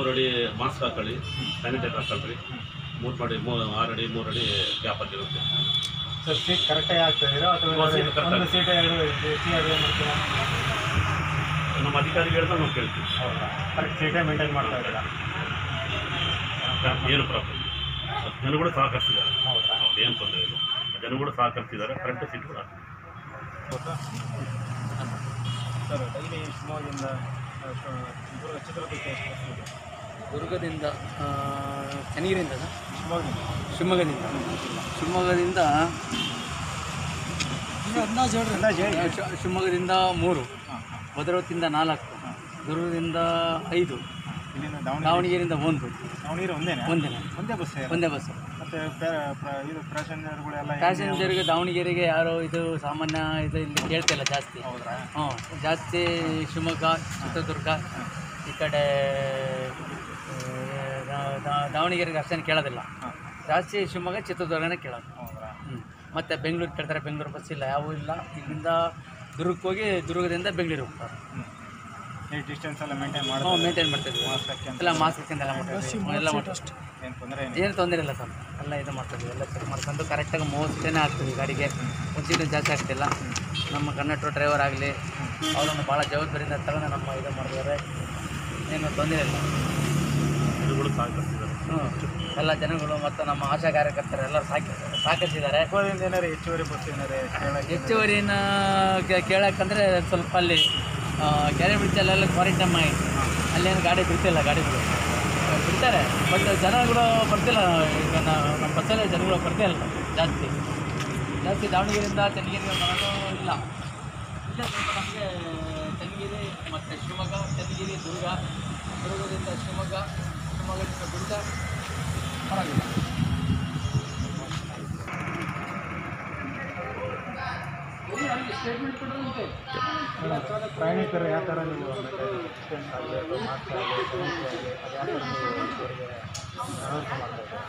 ಮೂರು ಅಡಿ ಮಾಸ್ಕ್ ಹಾಕೊಳ್ಳಿ ಸ್ಯಾನಿಟೈಸರ್ ಹಾಕೊಳ್ರಿ ಮೂರು ಮಾಡಿ ಮೂ ಆರು ಅಡಿ ಮೂರು ಅಡಿ ಗ್ಯಾಪ್ ಆಗಿರುತ್ತೆ ಸರ್ ಸೀಟ್ ಕರೆಕ್ಟಾಗಿ ಆಗ್ತಾ ಇದೀರಾ ಅಥವಾ ಹೌದು, seat correct ಒಂದು ಆಗಿದೆ. ಸೀಟ್ ಎರಡು ಎ ಸಿ ಅದು ಏನು ಮಾಡ್ತೀರಾ ನಮ್ಮ ಅಧಿಕಾರಿಗೆ ಹೇಳಿದ್ರೆ ನಾವು ಕೇಳ್ತೀವಿ ಹೌದಾ ಕರೆಕ್ಟ್ ಸೀಟೇ ಮೇಂಟೈನ್ ಮಾಡ್ತಾ ಇದ್ದೀರಾ ಏನು ಪ್ರಾಬ್ಲಮ್ ಜನಗಳು ಸಹಕರಿಸಿದ್ದಾರೆ ಹೌದಾ ಏನು ತೊಂದರೆ ಇಲ್ಲ ಜನಗಳು ಸಹಕರಿಸಿದ್ದಾರೆ ಕರೆಕ್ಟ್ ಸೀಟ್ ಕೂಡ ಸರ್ ಡೈಲಿ ಶಿವಮೊಗ್ಗದಿಂದ ಆ, ದುರ್ಗ ಚಿತ್ರದುರ್ಗಕ್ಕೆ ಎಷ್ಟು ಬಸ್ ಇದೆ? ದುರ್ಗದಿಂದ ಆ, ಚನ್ನಗಿರಿಯಿಂದ ಶಿವಮೊಗ್ಗದಿಂದ ಶಿವಮೊಗ್ಗದಿಂದ ಶಿವಮೊಗ್ಗದಿಂದ ಅಂದಾಜು ಹೇಳಿ ಆ, ಶಿ- ಶಿವಮೊಗ್ಗದಿಂದ ಮೂರು ಭದ್ರಾವತಿಯಿಂದ ನಾಲ್ಕು ದುರ್ಗದಿಂದ ಐದು ಇಲ್ಲಿಂದ ದಾವಣಗೆರೆ ದಾವಣಗೆರೆಯಿಂದ ಒಂದು ದಾವಣಗೆರೆ ಒಂದೇನೆ ಒಂದೇ ಒಂದೇ ಬಸ್ ಒಂದೇ ಬಸ್ ಮತ್ತೆ ಪ್ಯಾ- ಪ್ರ- ಇದು ಪ್ಯಾಸೆಂಜರ್ಗಳೆಲ್ಲ ಪ್ಯಾಸೆಂಜರ್ಗೆ ದಾವಣಗೆರೆಗೆ ಯಾರೋ ಇದು ಸಾಮಾನ್ಯ ಇದು ಇಲ್ಲಿ ಕೇಳ್ತಿಲ್ಲ ಜಾಸ್ತಿ ಹೌದ್ರಾ ಹ್ಞೂ ಜಾಸ್ತಿ ಶಿವಮೊಗ್ಗ ಚಿತ್ರದುರ್ಗ ಈ ಕಡೆ ಆ, ದಾ- ದಾ- ದಾವಣಗೆರೆಗೆ ಅಷ್ಟೇನು ಕೇಳೋದಿಲ್ಲ ಹಾಂ ಜಾಸ್ತಿ ಶಿವಮೊಗ್ಗ ಚಿತ್ರದುರ್ಗನೇ ಕೇಳೋದು ಹೌದ್ರಾ ಹ್ಞೂ ಮತ್ತು ಬೆಂಗಳೂರು ಕೇಳ್ತಾರೆ ಬೆಂಗಳೂರು ಬಸ್ ಇಲ್ಲ ಯಾವೂ ಇಲ್ಲ ಇಲ್ಲಿಂದ ದುರ್ಗಕ್ಕೆ ಹೋಗಿ ದುರ್ಗದಿಂದ ಬೆಂಗಳೂರು ಹೋಗ್ತಾರೆ ಹ್ಞೂ ಈ ಡಿಸ್ಟೆನ್ಸ್ ಎಲ್ಲ ಮೇಂಟೈನ್ ಹ್ಞೂ ಮಾಡೋದು ಮೇಂಟೈನ್ ಮಾಡ್ತಿದ್ವಿ ಮಾಸ್ಕ್ ಹಾಕ್ಯಂತ ಎಲ್ಲ ಮಾಸ್ಕ್ ಹಾಕ್ಯಂಡು ಎಲ್ಲ ಮಾಡ್ತಿದ್ವಿ ಎಲ್ಲ ಮಾಡ್ತೀವಿ ಏನು ತೊಂದರೆ ಏನಿಲ್ಲ ಏನು ತೊಂದರೆ ಇಲ್ಲ ಸರ್ ಎಲ್ಲ ಇದು ಮಾಡ್ತಿದ್ವಿ ಎಲ್ಲ ಚೆಕ್ ಮಾಡ್ಕೊಂಡು ಕರೆಕ್ಟಾಗಿ ಮೂವತ್ತನೇ ಹಾಕ್ತೀವಿ ಗಾಡಿಗೆ ಮುಂಚಿನ ಜಾಸ್ತಿ ಆಗ್ತಿಲ್ಲ ನಮ್ಮ ಕಂಡಕ್ಟರ್ ಡ್ರೈವರ್ ಆಗಲಿ ಅವರನ್ನು ಭಾಳ ಜವಾಬ್ದಾರಿಯಿಂದ ತಗೊಂಡು ನಮ್ಮ ಇದು ಮಾಡಿದ್ದಾರೆ ಏನು ತೊಂದರೆ ಇಲ್ಲ ಜನಗಳು ಸಹಕರಿಸಿದ್ದಾರೆ ಹ್ಞೂ ಎಲ್ಲ ಜನಗಳು ಮತ್ತು ನಮ್ಮ ಆಶಾ ಕಾರ್ಯಕರ್ತರು ಎಲ್ಲರೂ ಸಾಕಿ ಸಹಕರಿಸಿದ್ದಾರೆ ಹಬ್ಬದಿಂದ ಏನಾರು ಹೆಚ್ಚುವರಿ ಬಸ್ ಏನಾರು ಕೇಳಕ್ಕೆ ಹೆಚ್ಚುವರಿನ ಕೇ- ಕೇಳಕ್ಕಂದ್ರೆ ಸ್ವಲ್ಪ ಅಲ್ಲಿ ಆ, ಕೆರೆ ಬ್ರಿಡ್ಜಲ್ಲೆಲ್ಲ ಕ್ವಾರಂಟೈನ್ ಆಯಿತು ಅಲ್ಲೇನು ಗಾಡಿ ಬಿಡ್ತಿಲ್ಲ ಗಾಡಿಗಳು ಆ, ಬಿಡ್ತಾರೆ ಬಟ್ ಜನಗಳು ಬರ್ತಿಲ್ಲ ಈಗ ನಾವು ನಮ್ಮ ಬಸ್ಸಲ್ಲೇ ಜನಗಳು ಬರ್ತಿಲ್ಲ ಜಾಸ್ತಿ ಜಾಸ್ತಿ ದಾವಣಗೆರೆಯಿಂದ ಚನ್ನಗಿರಿಗೆ ಬರೋದು ಇಲ್ಲ ಇಲ್ಲೇ ಸ್ವಲ್ಪ ನಮಗೆ ಚನ್ನಗಿರಿ ಮತ್ತು ಶಿವಮೊಗ್ಗ ಚನ್ನಗಿರಿ ದುರ್ಗ ದುರ್ಗದಿಂದ ಶಿವಮೊಗ್ಗ ಶಿವಮೊಗ್ಗದಿಂದ ದುರ್ಗ ಪರವಾಗಿಲ್ಲ ಸ್ಟೇಟ್ಮೆಂಟ್ ಕೊಡೋದು ಉಂಟು ಪ್ರಯಾಣಿಕರು ಯಾವ ಥರ ನೀವು ಡಿಸ್ಟೆನ್ಸ್ ಆಗಲಿ ಅಥವಾ ಮಾಸ್ಕ್ ಆಗಲಿ ಸಮಸ್ಯೆ ಆಗಲಿ ಅದು ಯಾವ ಥರ ನೀವು ಅವರಿಗೆ ವ್ಯವಸ್ಥೆ ಮಾಡ್ತಾ ಇದ್ದೀರಾ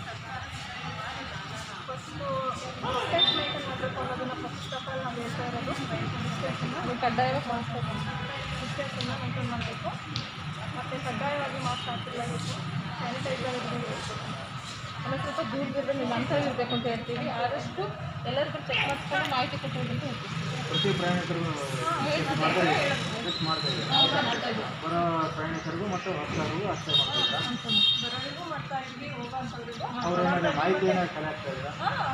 ಅದು ಕಡ್ಡಾಯವಾಗಿ ಮಾಡಿಸ್ಬೇಕು ಡಿಸ್ಟೆನ್ಸನ್ನು ಮೇಂಟೈನ್ ಮಾಡಬೇಕು ಮತ್ತು ಕಡ್ಡಾಯವಾಗಿ ಮಾಸ್ಕ್ ಹಾಕಿರಬೇಕು ಸ್ಯಾನಿಟೈಸರ್ ಇರಬೇಕು ಆಮೇಲೆ ಸ್ವಲ್ಪ ದೂರದಿಂದ ನೀವು ಅಂತರ ಇರಬೇಕು ಅಂತ ಹೇಳ್ತೀವಿ ಆದಷ್ಟು ಎಲ್ಲರಿಗೂ ಚೆಕ್ ಮಾಡಿಸ್ಕೊಂಡು ಮಾಹಿತಿ ಕೊಟ್ಟಿದ್ದು ಅಂತ ಹೇಳ್ತೀವಿ ಪ್ರತಿ ಪ್ರಯಾಣಿಕರಿಗೂ ಚೆಕ್ ಮಾಡ್ತಾ ಇದ್ದೀರಾ ಮಾಡ್ತಾ ಇದ್ದೀವಿ ಬರೋ ಪ್ರಯಾಣಿಕರಿಗೂ ಮತ್ತು ಹೊಸರಿಗೂ ಅಷ್ಟೇ ಮಾಡ್ತಾ ಇದ್ದೀರಾ ಬರೋರಿಗೂ ಮಾಡ್ತಾ ಇದ್ವಿ ಹೋಗೋಂಥವ್ರಿಗೂ ಅವ್ರು ಏನಾದ್ರು ಮಾಹಿತಿ ಏನಾದ್ರು ಕಲೆ ಆಗ್ತಾ ಇದ್ದೀರಾ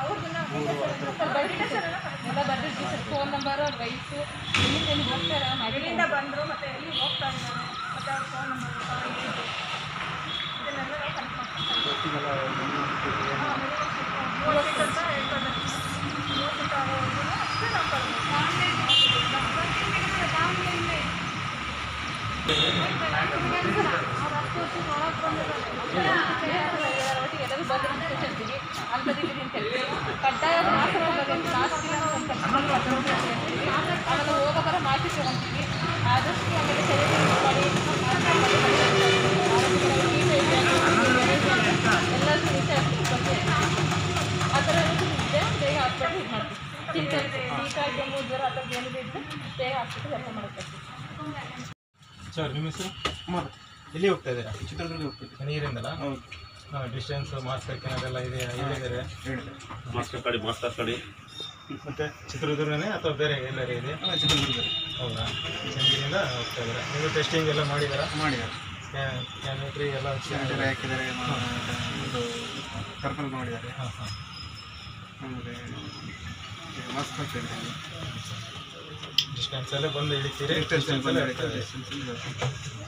ಎಲ್ಲ ಬರ್ದಿರ್ತೀವಿ ಸರ್ ಫೋನ್ ನಂಬರ್ ಅವ್ರ ವಯಸ್ಸು ಎಲ್ಲಿಂದ ಎಲ್ಲಿ ಹೋಗ್ತಾರೆ ಎಲ್ಲಿಂದ ಬಂದರು ಮತ್ತು ಎಲ್ಲಿ ಹೋಗ್ತಾ ಇದ್ದಾರೆ ಮತ್ತು ಅವ್ರ ಫೋನ್ ನಂಬರ್ ಇದನ್ನೆಲ್ಲ ನಾವು ಕನೆಕ್ಟ್ ಮಾಡ್ತೀವಿ ಬಸ್ಸಿಗೆಲ್ಲ ಗಮನಿಸ್ಬೇಕು. ಮೂವತ್ತು ಅಂತ ಹೇಳ್ತಾರೆ ಮೂವತ್ತು ಆಗೋವರೆಗೂ ಅಷ್ಟೇ ನಾವು ಕಳ್ಬೋದು ಒಟ್ಟಿಗೆ ಎಲ್ಲರೂ ಬಂದು ಹೇಳ್ತೀವಿ ಅಂಥದ್ದು ಅಂತ ಹೇಳ್ತೀವಿ ಕಡ್ಡಾಯ ಮಾತ್ರ ಹೋಗೋದು ಮಾಸ್ಕ್ ಇಲ್ಲ ಅಂತ ಹೇಳ್ತೀವಿ ಆಮೇಲೆ ಹೋಗೋ ಬರೋ ಮಾಹಿತಿ ತಗೊಂತೀವಿ ಆದಷ್ಟು ಆಮೇಲೆ ಸರಿಯಾಗಿ use ಮಾಡಿ ಎಲ್ಲರಿಗೂ ನಿಜ ಬಗ್ಗೆ ಆ ಥರ ಏನಾದ್ರು ಇದ್ದರೆ ಬೇಗ ಹಾಸ್ಪಿಟ್ಲ್ ಇದು ಮಾಡ್ತೀವಿ ಚಿಂತೆ ಶೀತ ಕೆಮ್ಮು ಜ್ವರ ಆ ಥರದ್ದು ಏನಿದೆ ಇದ್ದರೆ ಬೇಗ ಹಾಸ್ಪಿಟಲ್ ಎಲ್ಲ ಮಾಡುತ್ತೆ ಸರ್ ನಿಮ್ಮ ಹೆಸರು ಕುಮಾರ್ ಎಲ್ಲಿ ಹೋಗ್ತಾ ಇದ್ದೀರಾ ಚಿತ್ರದುರ್ಗ ಹೋಗ್ತಿದ್ದೀರಾ ನೀರಿಂದಲ್ಲ ಹೌದು ಹಾಂ ಡಿಸ್ಟೆನ್ಸ್ ಮಾಸ್ಕ್ ಹಾಕೋದೆಲ್ಲ ಇದೆ ಇಲ್ಲಿದ್ದಾರೆ ಮಾಸ್ಕ್ ಹಾಕೊಳ್ಳಿ ಮಾಸ್ಕ್ ಹಾಕೊಳ್ಳಿ ಮತ್ತೆ ಚಿತ್ರದುರ್ಗನೇ ಅಥವಾ ಬೇರೆ ಎಲ್ಲರೂ ಇದೆ ಚಿತ್ರದುರ್ಗ ಹೌದಾ ಚನ್ನಗಿರಿಯಿಂದ ಹೋಗ್ತಾ ಇದ್ದಾರೆ ನೀವು ಟೆಸ್ಟಿಂಗ್ ಎಲ್ಲ ಮಾಡಿದಾರಾ ಮಾಡಿದ್ದಾರೆ ಕ್ಯಾನ್ಯೂಟ್ರಿ ಎಲ್ಲ ಸ್ಯಾನಿಟರಿ ಹಾಕಿದ್ದಾರೆ ಇದು ಸರ್ಕಲ್ ಮಾಡಿದ್ದಾರೆ ಹಾಂ ಹಾಂ ಆಮೇಲೆ ಮಾಸ್ಕ್ ಹಾಕಿದ್ದಾರೆ ಡಿಸ್ಟೆನ್ಸ್ ಎಲ್ಲ ಬಂದು ಹಿಡಿತೀರಿ ಡಿಸ್ಟೆನ್ಸ್ ಎಲ್ಲ ಹಿಡಿತಾರೆ